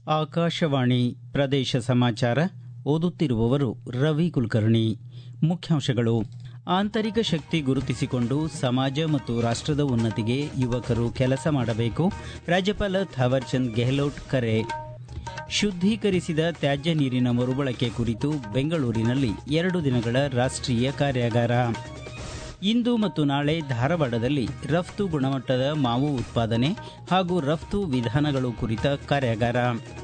ಆಕಾಶವಾಣಿ ಪ್ರದೇಶ ಸಮಾಚಾರ ಓದುತ್ತಿರುವವರು ರವಿ ಕುಲಕರ್ಣಿ ಮುಖ್ಯಾಂಶಗಳು ಆಂತರಿಕ ಶಕ್ತಿ ಗುರುತಿಸಿಕೊಂಡು ಸಮಾಜ ಮತ್ತು ರಾಷ್ಟದ ಉನ್ನತಿಗೆ ಯುವಕರು ಕೆಲಸ ಮಾಡಬೇಕು ರಾಜ್ಯಪಾಲ ಥಾವರ್ಚಂದ್ ಗೆಹ್ಲೋಟ್ ಕರೆ ಶುದ್ದೀಕರಿಸಿದ ತ್ಯಾಜ್ಯ ನೀರಿನ ಮರುಬಳಕೆ ಕುರಿತು ಬೆಂಗಳೂರಿನಲ್ಲಿ ಎರಡು ದಿನಗಳ ರಾಷ್ಟೀಯ ಕಾರ್ಯಾಗಾರ ಇಂದು ಮತ್ತು ನಾಳೆ ಧಾರವಾಡದಲ್ಲಿ ರಫ್ತು ಗುಣಮಟ್ಟದ ಮಾವು ಉತ್ಪಾದನೆ ಹಾಗೂ ರಫ್ತು ವಿಧಾನಗಳು ಕುರಿತ ಕಾರ್ಯಾಗಾರ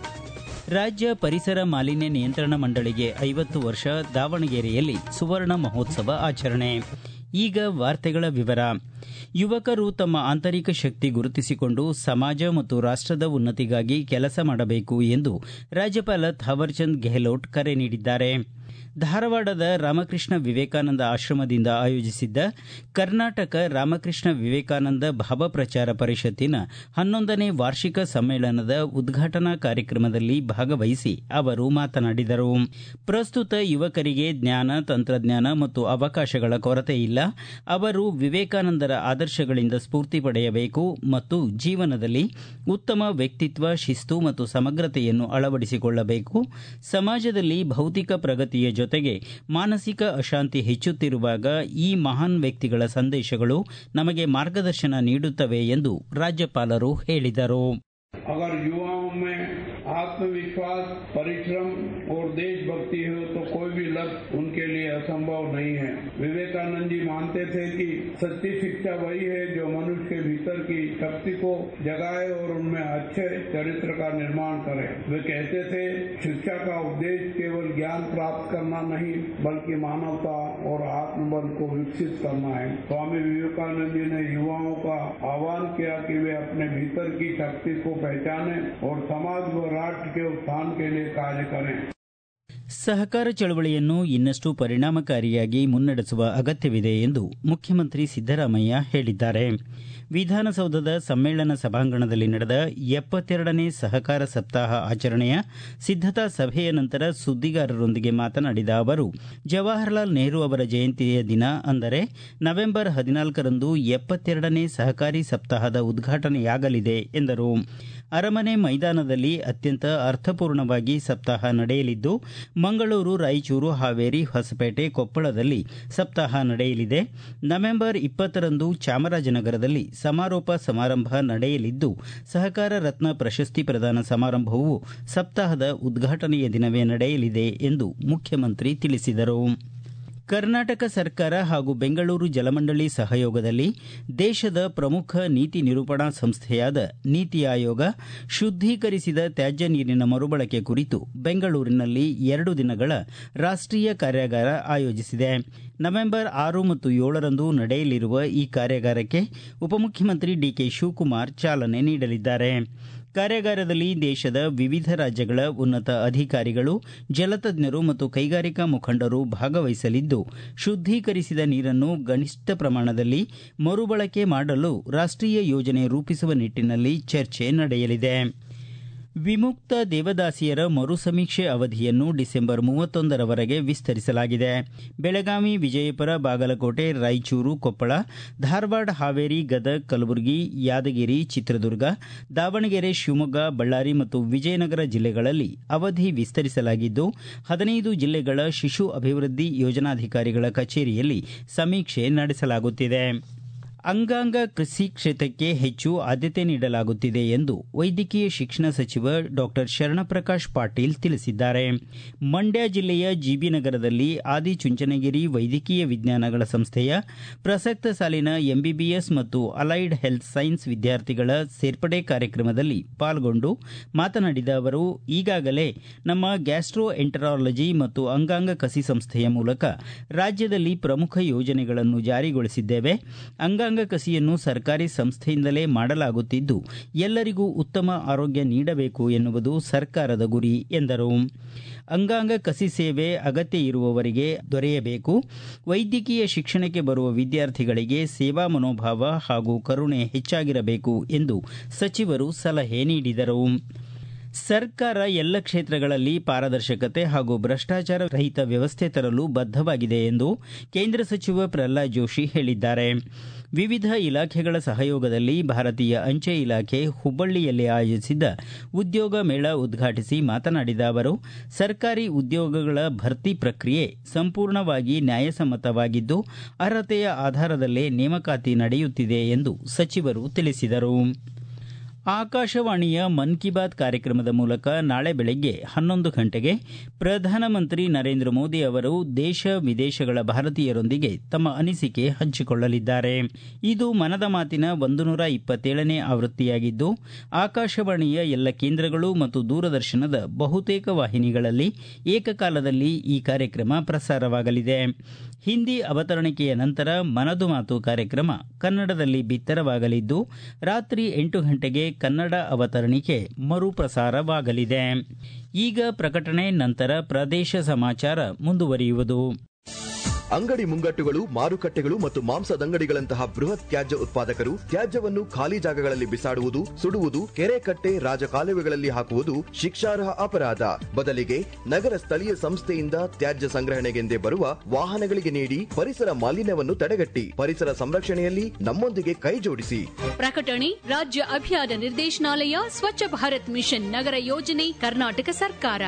ರಾಜ್ಯ ಪರಿಸರ ಮಾಲಿನ್ಯ ನಿಯಂತ್ರಣ ಮಂಡಳಿಗೆ ಐವತ್ತು ವರ್ಷ ದಾವಣಗೆರೆಯಲ್ಲಿ ಸುವರ್ಣ ಮಹೋತ್ಸವ ಆಚರಣೆ ಈಗ ವಾರ್ತೆಗಳ ವಿವರ ಯುವಕರು ತಮ್ಮ ಆಂತರಿಕ ಶಕ್ತಿ ಗುರುತಿಸಿಕೊಂಡು ಸಮಾಜ ಮತ್ತು ರಾಷ್ಟದ ಉನ್ನತಿಗಾಗಿ ಕೆಲಸ ಮಾಡಬೇಕು ಎಂದು ರಾಜ್ಯಪಾಲ ಥಾವರ್ಚಂದ್ ಗೆಹ್ಲೋಟ್ ಕರೆ ನೀಡಿದ್ದಾರೆ ಧಾರವಾಡದ ರಾಮಕೃಷ್ಣ ವಿವೇಕಾನಂದ ಆಶ್ರಮದಿಂದ ಆಯೋಜಿಸಿದ್ದ ಕರ್ನಾಟಕ ರಾಮಕೃಷ್ಣ ವಿವೇಕಾನಂದ ಭಾವ ಪ್ರಚಾರ ಪರಿಷತ್ತಿನ ಹನ್ನೊಂದನೇ ವಾರ್ಷಿಕ ಸಮ್ಮೇಳನದ ಉದ್ಘಾಟನಾ ಕಾರ್ಯಕ್ರಮದಲ್ಲಿ ಭಾಗವಹಿಸಿ ಅವರು ಮಾತನಾಡಿದರು ಪ್ರಸ್ತುತ ಯುವಕರಿಗೆ ಜ್ಞಾನ ತಂತ್ರಜ್ಞಾನ ಮತ್ತು ಅವಕಾಶಗಳ ಕೊರತೆ ಇಲ್ಲ ಅವರು ವಿವೇಕಾನಂದರ ಆದರ್ಶಗಳಿಂದ ಸ್ಫೂರ್ತಿ ಪಡೆಯಬೇಕು ಮತ್ತು ಜೀವನದಲ್ಲಿ ಉತ್ತಮ ವ್ಯಕ್ತಿತ್ವ ಶಿಸ್ತು ಮತ್ತು ಸಮಗ್ರತೆಯನ್ನು ಅಳವಡಿಸಿಕೊಳ್ಳಬೇಕು ಸಮಾಜದಲ್ಲಿ ಭೌತಿಕ ಪ್ರಗತಿಯ ಜೊತೆಗೆ ಮಾನಸಿಕ ಅಶಾಂತಿ ಹೆಚ್ಚುತ್ತಿರುವಾಗ ಈ ಮಹಾನ್ ವ್ಯಕ್ತಿಗಳ ಸಂದೇಶಗಳು ನಮಗೆ ಮಾರ್ಗದರ್ಶನ ನೀಡುತ್ತವೆ ಎಂದು ರಾಜ್ಯಪಾಲರು ಹೇಳಿದರು अगर युवाओं में आत्मविश्वास परिश्रम और देशभक्ति हो तो कोई भी लक्ष्य उनके लिए असंभव नहीं है विवेकानंद जी मानते थे कि सच्ची शिक्षा वही है जो मनुष्य के भीतर की शक्ति को जगाए और उनमें अच्छे चरित्र का निर्माण करे वे कहते थे शिक्षा का उद्देश्य केवल ज्ञान प्राप्त करना नहीं बल्कि मानवता और आत्मबल को विकसित करना है स्वामी विवेकानंद जी ने युवाओं का आह्वान किया कि वे अपने भीतर की शक्ति को पहचाने और समाज व राष्ट्र के उत्थान के लिए कार्य करें ಸಹಕಾರ ಚಳವಳಿಯನ್ನು ಇನ್ನಷ್ಟು ಪರಿಣಾಮಕಾರಿಯಾಗಿ ಮುನ್ನಡೆಸುವ ಅಗತ್ಯವಿದೆ ಎಂದು ಮುಖ್ಯಮಂತ್ರಿ ಸಿದ್ದರಾಮಯ್ಯ ಹೇಳಿದ್ದಾರೆ ವಿಧಾನಸೌಧದ ಸಮ್ಮೇಳನ ಸಭಾಂಗಣದಲ್ಲಿ ನಡೆದ ಎಪ್ಪತ್ತೆರಡನೇ ಸಹಕಾರ ಸಪ್ತಾಹ ಆಚರಣೆಯ ಸಿದ್ದತಾ ಸಭೆಯ ನಂತರ ಸುದ್ದಿಗಾರರೊಂದಿಗೆ ಮಾತನಾಡಿದ ಅವರು ಜವಾಹರಲಾಲ್ ನೆಹರು ಅವರ ಜಯಂತಿಯ ದಿನ ಅಂದರೆ ನವೆಂಬರ್ ಹದಿನಾಲ್ಕರಂದು ಎಪ್ಪತ್ತೆರಡನೇ ಸಹಕಾರಿ ಸಪ್ತಾಹದ ಉದ್ಘಾಟನೆಯಾಗಲಿದೆ ಎಂದರು ಅರಮನೆ ಮೈದಾನದಲ್ಲಿ ಅತ್ಯಂತ ಅರ್ಥಪೂರ್ಣವಾಗಿ ಸಪ್ತಾಹ ನಡೆಯಲಿದ್ದು ಮಂಗಳೂರು ರಾಯಚೂರು ಹಾವೇರಿ ಹೊಸಪೇಟೆ ಕೊಪ್ಪಳದಲ್ಲಿ ಸಪ್ತಾಹ ನಡೆಯಲಿದೆ ನವೆಂಬರ್ ಇಪ್ಪತ್ತರಂದು ಚಾಮರಾಜನಗರದಲ್ಲಿ ಸಮಾರೋಪ ಸಮಾರಂಭ ನಡೆಯಲಿದ್ದು ಸಹಕಾರ ರತ್ನ ಪ್ರಶಸ್ತಿ ಪ್ರದಾನ ಸಮಾರಂಭವು ಸಪ್ತಾಹದ ಉದ್ಘಾಟನೆಯ ದಿನವೇ ನಡೆಯಲಿದೆ ಎಂದು ಮುಖ್ಯಮಂತ್ರಿ ತಿಳಿಸಿದರು ಕರ್ನಾಟಕ ಸರ್ಕಾರ ಹಾಗೂ ಬೆಂಗಳೂರು ಜಲಮಂಡಳಿ ಸಹಯೋಗದಲ್ಲಿ ದೇಶದ ಪ್ರಮುಖ ನೀತಿ ನಿರೂಪಣಾ ಸಂಸ್ಥೆಯಾದ ನೀತಿ ಆಯೋಗ ಶುದ್ದೀಕರಿಸಿದ ತ್ಯಾಜ್ಯ ನೀರಿನ ಮರುಬಳಕೆ ಕುರಿತು ಬೆಂಗಳೂರಿನಲ್ಲಿ ಎರಡು ದಿನಗಳ ರಾಷ್ಟೀಯ ಕಾರ್ಯಾಗಾರ ಆಯೋಜಿಸಿದೆ ನವೆಂಬರ್ ಆರು ಮತ್ತು ಏಳರಂದು ನಡೆಯಲಿರುವ ಈ ಕಾರ್ಯಾಗಾರಕ್ಕೆ ಉಪಮುಖ್ಯಮಂತ್ರಿ ಡಿಕೆ ಶಿವಕುಮಾರ್ ಚಾಲನೆ ನೀಡಲಿದ್ದಾರೆ ಕಾರ್ಯಾಗಾರದಲ್ಲಿ ದೇಶದ ವಿವಿಧ ರಾಜ್ಯಗಳ ಉನ್ನತ ಅಧಿಕಾರಿಗಳು ಜಲತಜ್ಞರು ಮತ್ತು ಕೈಗಾರಿಕಾ ಮುಖಂಡರು ಭಾಗವಹಿಸಲಿದ್ದು ಶುದ್ದೀಕರಿಸಿದ ನೀರನ್ನು ಗರಿಷ್ಠ ಪ್ರಮಾಣದಲ್ಲಿ ಮರುಬಳಕೆ ಮಾಡಲು ರಾಷ್ಟೀಯ ಯೋಜನೆ ರೂಪಿಸುವ ನಿಟ್ಟಿನಲ್ಲಿ ಚರ್ಚೆ ನಡೆಯಲಿದೆ ವಿಮುಕ್ತ ದೇವದಾಸಿಯರ ಮರು ಸಮೀಕ್ಷೆ ಅವಧಿಯನ್ನು ಡಿಸೆಂಬರ್ ಮೂವತ್ತೊಂದರವರೆಗೆ ವಿಸ್ತರಿಸಲಾಗಿದೆ ಬೆಳಗಾವಿ ವಿಜಯಪುರ ಬಾಗಲಕೋಟೆ ರಾಯಚೂರು ಕೊಪ್ಪಳ ಧಾರವಾಡ ಹಾವೇರಿ ಗದಗ್ ಕಲಬುರಗಿ ಯಾದಗಿರಿ ಚಿತ್ರದುರ್ಗ ದಾವಣಗೆರೆ ಶಿವಮೊಗ್ಗ ಬಳ್ಳಾರಿ ಮತ್ತು ವಿಜಯನಗರ ಜಿಲ್ಲೆಗಳಲ್ಲಿ ಅವಧಿ ವಿಸ್ತರಿಸಲಾಗಿದ್ದು ಹದಿನೈದು ಜಿಲ್ಲೆಗಳ ಶಿಶು ಅಭಿವೃದ್ಧಿ ಯೋಜನಾಧಿಕಾರಿಗಳ ಕಚೇರಿಯಲ್ಲಿ ಸಮೀಕ್ಷೆ ನಡೆಸಲಾಗುತ್ತಿದೆ ಅಂಗಾಂಗ ಕೃಷಿ ಕ್ಷೇತ್ರಕ್ಕೆ ಹೆಚ್ಚು ಆದ್ಯತೆ ನೀಡಲಾಗುತ್ತಿದೆ ಎಂದು ವೈದ್ಯಕೀಯ ಶಿಕ್ಷಣ ಸಚಿವ ಡಾಕ್ಟರ್ ಶರಣಪ್ರಕಾಶ್ ಪಾಟೀಲ್ ತಿಳಿಸಿದ್ದಾರೆ ಮಂಡ್ಯ ಜಿಲ್ಲೆಯ ಜಿಬಿ ನಗರದಲ್ಲಿ ಆದಿಚುಂಚನಗಿರಿ ವೈದ್ಯಕೀಯ ವಿಜ್ಞಾನಗಳ ಸಂಸ್ಥೆಯ ಪ್ರಸಕ್ತ ಸಾಲಿನ ಎಂಬಿಬಿಎಸ್ ಮತ್ತು ಅಲೈಡ್ ಹೆಲ್ತ್ ಸೈನ್ಸ್ ವಿದ್ಯಾರ್ಥಿಗಳ ಸೇರ್ಪಡೆ ಕಾರ್ಯಕ್ರಮದಲ್ಲಿ ಪಾಲ್ಗೊಂಡು ಮಾತನಾಡಿದ ಅವರು ಈಗಾಗಲೇ ನಮ್ಮ ಗ್ಯಾಸ್ಟ್ರೋ ಎಂಟರಾಲಜಿ ಮತ್ತು ಅಂಗಾಂಗ ಕಸಿ ಸಂಸ್ಥೆಯ ಮೂಲಕ ರಾಜ್ಯದಲ್ಲಿ ಪ್ರಮುಖ ಯೋಜನೆಗಳನ್ನು ಜಾರಿಗೊಳಿಸಿದ್ದೇವೆ ಅಂಗಾಂಗ ಕಸಿಯನ್ನು ಸರ್ಕಾರಿ ಸಂಸ್ಥೆಯಿಂದಲೇ ಮಾಡಲಾಗುತ್ತಿದ್ದು ಎಲ್ಲರಿಗೂ ಉತ್ತಮ ಆರೋಗ್ಯ ನೀಡಬೇಕು ಎನ್ನುವುದು ಸರ್ಕಾರದ ಗುರಿ ಎಂದರು ಅಂಗಾಂಗ ಕಸಿ ಸೇವೆ ಅಗತ್ಯ ಇರುವವರಿಗೆ ದೊರೆಯಬೇಕು ವೈದ್ಯಕೀಯ ಶಿಕ್ಷಣಕ್ಕೆ ಬರುವ ವಿದ್ಯಾರ್ಥಿಗಳಿಗೆ ಸೇವಾ ಮನೋಭಾವ ಹಾಗೂ ಕರುಣೆ ಹೆಚ್ಚಾಗಿರಬೇಕು ಎಂದು ಸಚಿವರು ಸಲಹೆ ನೀಡಿದರು ಸರ್ಕಾರ ಎಲ್ಲ ಕ್ಷೇತ್ರಗಳಲ್ಲಿ ಪಾರದರ್ಶಕತೆ ಹಾಗೂ ಭ್ರಷ್ಟಾಚಾರ ರಹಿತ ವ್ಯವಸ್ಥೆ ತರಲು ಬದ್ಧವಾಗಿದೆ ಎಂದು ಕೇಂದ್ರ ಸಚಿವ ಪ್ರಹ್ಲಾದ್ ಜೋಶಿ ಹೇಳಿದ್ದಾರೆ ವಿವಿಧ ಇಲಾಖೆಗಳ ಸಹಯೋಗದಲ್ಲಿ ಭಾರತೀಯ ಅಂಚೆ ಇಲಾಖೆ ಹುಬ್ಬಳ್ಳಿಯಲ್ಲಿ ಆಯೋಜಿಸಿದ್ದ ಉದ್ಯೋಗ ಮೇಳ ಉದ್ಘಾಟಿಸಿ ಮಾತನಾಡಿದ ಅವರು ಸರ್ಕಾರಿ ಉದ್ಯೋಗಗಳ ಭರ್ತಿ ಪ್ರಕ್ರಿಯೆ ಸಂಪೂರ್ಣವಾಗಿ ನ್ಯಾಯಸಮ್ಮತವಾಗಿದ್ದು ಅರ್ಹತೆಯ ಆಧಾರದಲ್ಲೇ ನೇಮಕಾತಿ ನಡೆಯುತ್ತಿದೆ ಎಂದು ಸಚಿವರು ತಿಳಿಸಿದರು ಆಕಾಶವಾಣಿಯ ಮನ್ ಕಿ ಬಾತ್ ಕಾರ್ಯಕ್ರಮದ ಮೂಲಕ ನಾಳೆ ಬೆಳಗ್ಗೆ ಹನ್ನೊಂದು ಗಂಟೆಗೆ ಪ್ರಧಾನಮಂತ್ರಿ ನರೇಂದ್ರ ಮೋದಿ ಅವರು ದೇಶ ವಿದೇಶಗಳ ಭಾರತೀಯರೊಂದಿಗೆ ತಮ್ಮ ಅನಿಸಿಕೆ ಹಂಚಿಕೊಳ್ಳಲಿದ್ದಾರೆ ಇದು ಮನದ ಮಾತಿನ ಒಂದು ನೂರ ಇಪ್ಪತ್ತೇಳನೇ ಆವೃತ್ತಿಯಾಗಿದ್ದು ಆಕಾಶವಾಣಿಯ ಎಲ್ಲ ಕೇಂದ್ರಗಳು ಮತ್ತು ದೂರದರ್ಶನದ ಬಹುತೇಕ ವಾಹಿನಿಗಳಲ್ಲಿ ಏಕಕಾಲದಲ್ಲಿ ಈ ಕಾರ್ಯಕ್ರಮ ಪ್ರಸಾರವಾಗಲಿದೆ ಹಿಂದಿ ಅವತರಣಿಕೆಯ ನಂತರ ಮನದು ಮಾತು ಕಾರ್ಯಕ್ರಮ ಕನ್ನಡದಲ್ಲಿ ಬಿತ್ತರವಾಗಲಿದ್ದು ರಾತ್ರಿ ಎಂಟು ಗಂಟೆಗೆ ಕನ್ನಡ ಅವತರಣಿಕೆ ಮರುಪ್ರಸಾರವಾಗಲಿದೆ ಈಗ ಪ್ರಕಟಣೆ ನಂತರ ಪ್ರದೇಶ ಸಮಾಚಾರ ಮುಂದುವರಿಯುವುದು ಅಂಗಡಿ ಮುಂಗಟ್ಟುಗಳು ಮಾರುಕಟ್ಟೆಗಳು ಮತ್ತು ಮಾಂಸದಂಗಡಿಗಳಂತಹ ಬೃಹತ್ ತ್ಯಾಜ್ಯ ಉತ್ಪಾದಕರು ತ್ಯಾಜ್ಯವನ್ನು ಖಾಲಿ ಜಾಗಗಳಲ್ಲಿ ಬಿಸಾಡುವುದು ಸುಡುವುದು ಕೆರೆ ಕಟ್ಟೆ ರಾಜಕಾಲುವೆಗಳಲ್ಲಿ ಹಾಕುವುದು ಶಿಕ್ಷಾರ್ಹ ಅಪರಾಧ ಬದಲಿಗೆ ನಗರ ಸ್ಥಳೀಯ ಸಂಸ್ಥೆಯಿಂದ ತ್ಯಾಜ್ಯ ಸಂಗ್ರಹಣೆಗೆಂದೇ ಬರುವ ವಾಹನಗಳಿಗೆ ನೀಡಿ ಪರಿಸರ ಮಾಲಿನ್ಯವನ್ನು ತಡೆಗಟ್ಟಿ ಪರಿಸರ ಸಂರಕ್ಷಣೆಯಲ್ಲಿ ನಮ್ಮೊಂದಿಗೆ ಕೈ ಜೋಡಿಸಿ ಪ್ರಕಟಣೆ ರಾಜ್ಯ ಅಭಿಯಾನ ನಿರ್ದೇಶನಾಲಯ ಸ್ವಚ್ಛ ಭಾರತ್ ಮಿಷನ್ ನಗರ ಯೋಜನೆ ಕರ್ನಾಟಕ ಸರ್ಕಾರ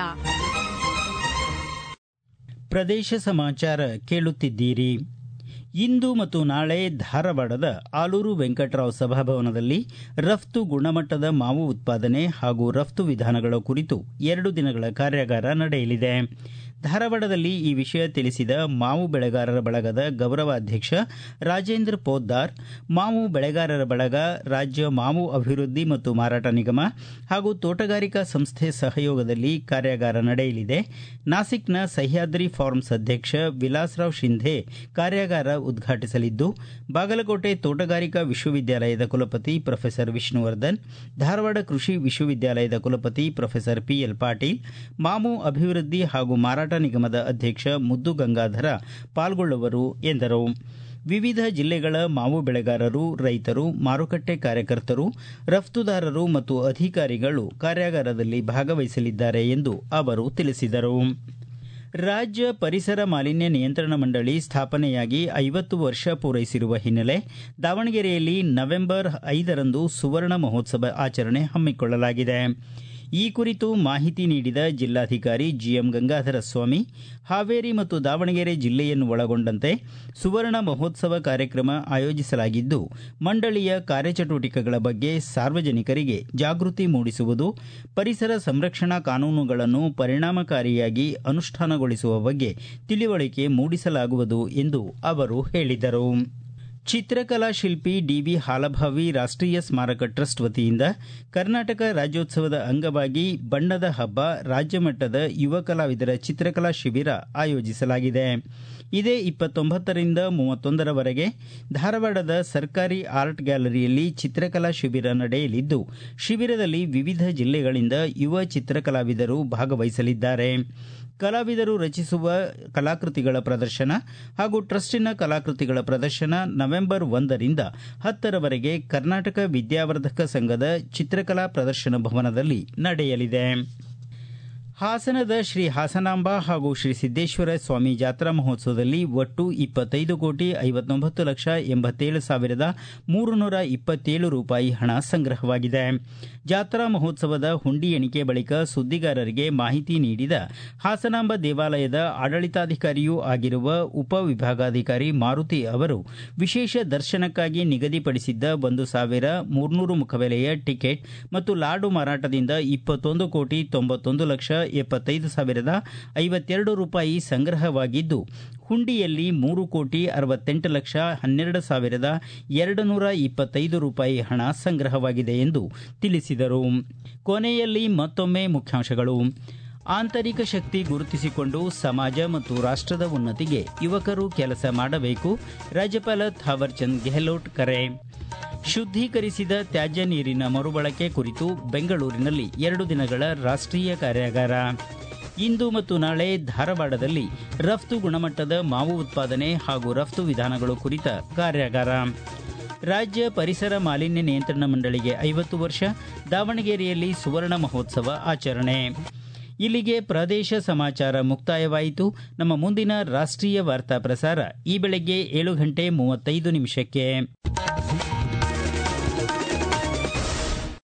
ಪ್ರದೇಶ ಸಮಾಚಾರ ಕೇಳುತ್ತಿದ್ದೀರಿ ಇಂದು ಮತ್ತು ನಾಳೆ ಧಾರವಾಡದ ಆಲೂರು ವೆಂಕಟರಾವ್ ಸಭಾಭವನದಲ್ಲಿ ರಫ್ತು ಗುಣಮಟ್ಟದ ಮಾವು ಉತ್ಪಾದನೆ ಹಾಗೂ ರಫ್ತು ವಿಧಾನಗಳ ಕುರಿತು ಎರಡು ದಿನಗಳ ಕಾರ್ಯಾಗಾರ ನಡೆಯಲಿದೆ ಧಾರವಾಡದಲ್ಲಿ ಈ ವಿಷಯ ತಿಳಿಸಿದ ಮಾವು ಬೆಳೆಗಾರರ ಬಳಗದ ಗೌರವಾಧ್ಯಕ್ಷ ರಾಜೇಂದ್ರ ಪೋದ್ದಾರ್ ಮಾವು ಬೆಳೆಗಾರರ ಬಳಗ ರಾಜ್ಯ ಮಾವು ಅಭಿವೃದ್ಧಿ ಮತ್ತು ಮಾರಾಟ ನಿಗಮ ಹಾಗೂ ತೋಟಗಾರಿಕಾ ಸಂಸ್ಥೆ ಸಹಯೋಗದಲ್ಲಿ ಕಾರ್ಯಾಗಾರ ನಡೆಯಲಿದೆ ನಾಸಿಕ್ನ ಸಹ್ಯಾದ್ರಿ ಫಾರ್ಮ್ಸ್ ಅಧ್ಯಕ್ಷ ವಿಲಾಸರಾವ್ ಶಿಂಧೆ ಕಾರ್ಯಾಗಾರ ಉದ್ಘಾಟಿಸಲಿದ್ದು ಬಾಗಲಕೋಟೆ ತೋಟಗಾರಿಕಾ ವಿಶ್ವವಿದ್ಯಾಲಯದ ಕುಲಪತಿ ಪ್ರೊಫೆಸರ್ ವಿಷ್ಣುವರ್ಧನ್ ಧಾರವಾಡ ಕೃಷಿ ವಿಶ್ವವಿದ್ಯಾಲಯದ ಕುಲಪತಿ ಪ್ರೊಫೆಸರ್ ಪಿಎಲ್ ಪಾಟೀಲ್ ಮಾವು ಅಭಿವೃದ್ಧಿ ಹಾಗೂ ಮಾರಾಟ ನಿಗಮದ ಅಧ್ಯಕ್ಷ ಮುದ್ದು ಗಂಗಾಧರ ಪಾಲ್ಗೊಳ್ಳುವರು ಎಂದರು ವಿವಿಧ ಜಿಲ್ಲೆಗಳ ಮಾವು ಬೆಳೆಗಾರರು ರೈತರು ಮಾರುಕಟ್ಟೆ ಕಾರ್ಯಕರ್ತರು ರಫ್ತುದಾರರು ಮತ್ತು ಅಧಿಕಾರಿಗಳು ಕಾರ್ಯಾಗಾರದಲ್ಲಿ ಭಾಗವಹಿಸಲಿದ್ದಾರೆ ಎಂದು ಅವರು ತಿಳಿಸಿದರು ರಾಜ್ಯ ಪರಿಸರ ಮಾಲಿನ್ಯ ನಿಯಂತ್ರಣ ಮಂಡಳಿ ಸ್ಥಾಪನೆಯಾಗಿ ಐವತ್ತು ವರ್ಷ ಪೂರೈಸಿರುವ ಹಿನ್ನೆಲೆ ದಾವಣಗೆರೆಯಲ್ಲಿ ನವೆಂಬರ್ ಐದರಂದು ಸುವರ್ಣ ಮಹೋತ್ಸವ ಆಚರಣೆ ಹಮ್ಮಿಕೊಳ್ಳಲಾಗಿದೆ ಈ ಕುರಿತು ಮಾಹಿತಿ ನೀಡಿದ ಜಿಲ್ಲಾಧಿಕಾರಿ ಜಿಎಂ ಗಂಗಾಧರ ಸ್ವಾಮಿ ಹಾವೇರಿ ಮತ್ತು ದಾವಣಗೆರೆ ಜಿಲ್ಲೆಯನ್ನು ಒಳಗೊಂಡಂತೆ ಸುವರ್ಣ ಮಹೋತ್ಸವ ಕಾರ್ಯಕ್ರಮ ಆಯೋಜಿಸಲಾಗಿದ್ದು ಮಂಡಳಿಯ ಕಾರ್ಯಚಟುವಟಿಕೆಗಳ ಬಗ್ಗೆ ಸಾರ್ವಜನಿಕರಿಗೆ ಜಾಗೃತಿ ಮೂಡಿಸುವುದು ಪರಿಸರ ಸಂರಕ್ಷಣಾ ಕಾನೂನುಗಳನ್ನು ಪರಿಣಾಮಕಾರಿಯಾಗಿ ಅನುಷ್ಠಾನಗೊಳಿಸುವ ಬಗ್ಗೆ ತಿಳಿವಳಿಕೆ ಮೂಡಿಸಲಾಗುವುದು ಎಂದು ಅವರು ಹೇಳಿದರು ಚಿತ್ರಕಲಾ ಶಿಲ್ಪಿ ಡಿವಿ ಹಾಲಭಾವಿ ರಾಷ್ಟೀಯ ಸ್ಮಾರಕ ಟ್ರಸ್ಟ್ ವತಿಯಿಂದ ಕರ್ನಾಟಕ ರಾಜ್ಯೋತ್ಸವದ ಅಂಗವಾಗಿ ಬಣ್ಣದ ಹಬ್ಬ ರಾಜ್ಯ ಮಟ್ಟದ ಯುವ ಕಲಾವಿದರ ಚಿತ್ರಕಲಾ ಶಿಬಿರ ಆಯೋಜಿಸಲಾಗಿದೆ ಇದೇ ಇಪ್ಪತ್ತೊಂಬತ್ತರಿಂದ ಮೂವತ್ತೊಂದರವರೆಗೆ ಧಾರವಾಡದ ಸರ್ಕಾರಿ ಆರ್ಟ್ ಗ್ಯಾಲರಿಯಲ್ಲಿ ಚಿತ್ರಕಲಾ ಶಿಬಿರ ನಡೆಯಲಿದ್ದು ಶಿಬಿರದಲ್ಲಿ ವಿವಿಧ ಜಿಲ್ಲೆಗಳಿಂದ ಯುವ ಚಿತ್ರಕಲಾವಿದರು ಭಾಗವಹಿಸಲಿದ್ದಾರೆ ಕಲಾವಿದರು ರಚಿಸುವ ಕಲಾಕೃತಿಗಳ ಪ್ರದರ್ಶನ ಹಾಗೂ ಟ್ರಸ್ಟಿನ ಕಲಾಕೃತಿಗಳ ಪ್ರದರ್ಶನ ನವೆಂಬರ್ ಒಂದರಿಂದ ಹತ್ತರವರೆಗೆ ಕರ್ನಾಟಕ ವಿದ್ಯಾವರ್ಧಕ ಸಂಘದ ಚಿತ್ರಕಲಾ ಪ್ರದರ್ಶನ ಭವನದಲ್ಲಿ ನಡೆಯಲಿದೆ ಹಾಸನದ ಶ್ರೀ ಹಾಸನಾಂಬ ಹಾಗೂ ಶ್ರೀ ಸಿದ್ದೇಶ್ವರ ಸ್ವಾಮಿ ಜಾತ್ರಾ ಮಹೋತ್ಸವದಲ್ಲಿ ಒಟ್ಟು ಇಪ್ಪತ್ತೈದು ಕೋಟಿ ಐವತ್ತೊಂಬತ್ತು ಲಕ್ಷ ಎಂಬತ್ತೇಳು ಸಾವಿರದ ಮೂರು ನೂರ ಇಪ್ಪತ್ತೇಳು ರೂಪಾಯಿ ಹಣ ಸಂಗ್ರಹವಾಗಿದೆ ಜಾತ್ರಾ ಮಹೋತ್ಸವದ ಹುಂಡಿ ಎಣಿಕೆ ಬಳಿಕ ಸುದ್ದಿಗಾರರಿಗೆ ಮಾಹಿತಿ ನೀಡಿದ ಹಾಸನಾಂಬ ದೇವಾಲಯದ ಆಡಳಿತಾಧಿಕಾರಿಯೂ ಆಗಿರುವ ಉಪವಿಭಾಗಾಧಿಕಾರಿ ಮಾರುತಿ ಅವರು ವಿಶೇಷ ದರ್ಶನಕ್ಕಾಗಿ ನಿಗದಿಪಡಿಸಿದ್ದ ಒಂದು ಸಾವಿರ ಮೂರ್ನೂರು ಮುಖಬೆಲೆಯ ಟಿಕೆಟ್ ಮತ್ತು ಲಾಡು ಮಾರಾಟದಿಂದ ಇಪ್ಪತ್ತೊಂದು ಕೋಟಿ ತೊಂಬತ್ತೊಂದು ಲಕ್ಷ ಎಪ್ಪತ್ತೈದು ಸಾವಿರದ ಐವತ್ತೆರಡು ರೂಪಾಯಿ ಸಂಗ್ರಹವಾಗಿದ್ದು ಹುಂಡಿಯಲ್ಲಿ ಮೂರು ಕೋಟಿ ಅರವತ್ತೆಂಟು ಲಕ್ಷ ಹನ್ನೆರಡು ಸಾವಿರದ ಎರಡು ನೂರ ಇಪ್ಪತ್ತೈದು ರೂಪಾಯಿ ಹಣ ಸಂಗ್ರಹವಾಗಿದೆ ಎಂದು ತಿಳಿಸಿದರು ಕೊನೆಯಲ್ಲಿ ಮತ್ತೊಮ್ಮೆ ಮುಖ್ಯಾಂಶಗಳು ಆಂತರಿಕ ಶಕ್ತಿ ಗುರುತಿಸಿಕೊಂಡು ಸಮಾಜ ಮತ್ತು ರಾಷ್ಟದ ಉನ್ನತಿಗೆ ಯುವಕರು ಕೆಲಸ ಮಾಡಬೇಕು ರಾಜ್ಯಪಾಲ ಥಾವರ್ಚಂದ್ ಗೆಹ್ಲೋಟ್ ಕರೆ ಶುದ್ದೀಕರಿಸಿದ ತ್ಯಾಜ್ಯ ನೀರಿನ ಮರುಬಳಕೆ ಕುರಿತು ಬೆಂಗಳೂರಿನಲ್ಲಿ ಎರಡು ದಿನಗಳ ರಾಷ್ಟೀಯ ಕಾರ್ಯಾಗಾರ ಇಂದು ಮತ್ತು ನಾಳೆ ಧಾರವಾಡದಲ್ಲಿ ರಫ್ತು ಗುಣಮಟ್ಟದ ಮಾವು ಉತ್ಪಾದನೆ ಹಾಗೂ ರಫ್ತು ವಿಧಾನಗಳು ಕುರಿತ ಕಾರ್ಯಾಗಾರ ರಾಜ್ಯ ಪರಿಸರ ಮಾಲಿನ್ಯ ನಿಯಂತ್ರಣ ಮಂಡಳಿಗೆ ಐವತ್ತು ವರ್ಷ ದಾವಣಗೆರೆಯಲ್ಲಿ ಸುವರ್ಣ ಮಹೋತ್ಸವ ಆಚರಣೆ ಇಲ್ಲಿಗೆ ಪ್ರದೇಶ ಸಮಾಚಾರ ಮುಕ್ತಾಯವಾಯಿತು ನಮ್ಮ ಮುಂದಿನ ರಾಷ್ಟೀಯ ವಾರ್ತಾ ಪ್ರಸಾರ ಈ ಬೆಳಗ್ಗೆ ಏಳು ಗಂಟೆ ಮೂವತ್ತೈದು ನಿಮಿಷಕ್ಕೆ